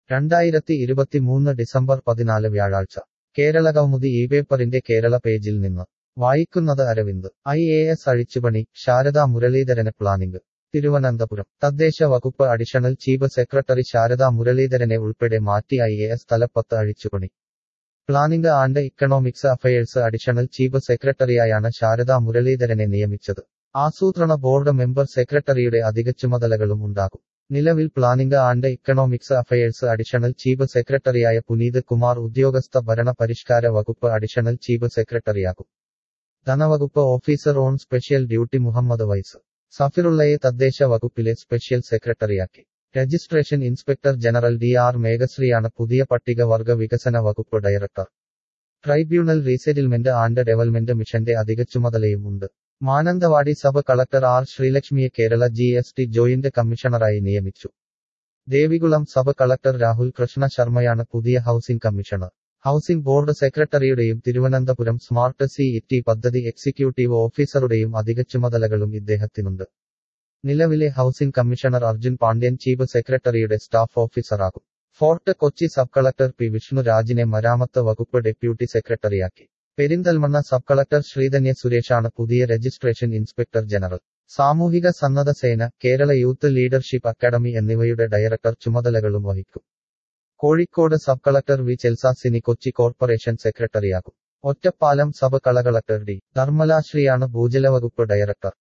രണ്ടായിരത്തി ഇരുപത്തിമൂന്ന് ഡിസംബർ പതിനാല് വ്യാഴാഴ്ച കേരള കൗമുദി ഈ പേപ്പറിന്റെ കേരള പേജിൽ നിന്ന് വായിക്കുന്നത് അരവിന്ദ് ഐ എ എസ് അഴിച്ചുപണി ശാരദാ മുരളീധരന് പ്ലാനിംഗ് തിരുവനന്തപുരം തദ്ദേശ വകുപ്പ് അഡീഷണൽ ചീഫ് സെക്രട്ടറി ശാരദാ മുരളീധരനെ ഉൾപ്പെടെ മാറ്റി ഐ എ എസ് തലപ്പത്ത് അഴിച്ചുപണി planning and economics affairs additional chief സെക്രട്ടറിയായാണ് ശാരദാ മുരളീധരനെ നിയമിച്ചത് ആസൂത്രണ ബോർഡ് മെമ്പർ സെക്രട്ടറിയുടെ അധിക ചുമതലകളും ഉണ്ടാകും നിലവിൽ planning and economics affairs additional chief സെക്രട്ടറിയായ പുനീത് കുമാർ ഉദ്യോഗസ്ഥ ഭരണ പരിഷ്കാര വകുപ്പ് അഡീഷണൽ ചീഫ് സെക്രട്ടറിയാകും ധനവകുപ്പ് officer on special duty Muhammad വൈസ് സഫിറുള്ളയെ തദ്ദേശ വകുപ്പിലെ സ്പെഷ്യൽ സെക്രട്ടറിയാക്കി registration inspector general D R മേഘശ്രീയാണ് പുതിയ പട്ടികവർഗ വികസന വകുപ്പ് director tribunal resettlement and development മിഷന്റെ അധിക ചുമതലയും ഉണ്ട് മാനന്തവാടി സബ് കളക്ടർ ആർ ശ്രീലക്ഷ്മിയെ Kerala G S T joint കമ്മീഷണറായി നിയമിച്ചു ദേവികുളം സബ് കളക്ടർ രാഹുൽ കൃഷ്ണ ശർമ്മയാണ് പുതിയ ഹൌസിംഗ് കമ്മീഷണർ ഹൌസിംഗ് ബോർഡ് സെക്രട്ടറിയുടെയും തിരുവനന്തപുരം സ്മാർട്ട് സി ഇറ്റി പദ്ധതി എക്സിക്യൂട്ടീവ് ഓഫീസറുടെയും അധിക ചുമതലകളും ഇദ്ദേഹത്തിനുണ്ട് നിലവിലെ housing commissioner Arjun Pandian chief സെക്രട്ടറിയുടെ സ്റ്റാഫ് ഓഫീസറാകും Fort Kochi sub collector P വിഷ്ണുരാജിനെ മരാമത്ത് വകുപ്പ് ഡെപ്യൂട്ടി സെക്രട്ടറിയാക്കി പെരിന്തൽമണ്ണ സബ് കളക്ടർ ശ്രീധന്യ സുരേഷാണ് പുതിയ രജിസ്ട്രേഷൻ ഇൻസ്പെക്ടർ ജനറൽ സാമൂഹിക സന്നദ്ധ സേന കേരള യൂത്ത് ലീഡർഷിപ്പ് അക്കാദമി എന്നിവയുടെ ഡയറക്ടർ ചുമതലകളും വഹിക്കും Kozhikode sub collector V Chelsasini Kochi corporation സെക്രട്ടറിയാകും ഒറ്റപ്പാലം സബ് കള കളക്ടർ ഡി ധർമ്മലാശ്രീയാണ് ഭൂജല വകുപ്പ് ഡയറക്ടർ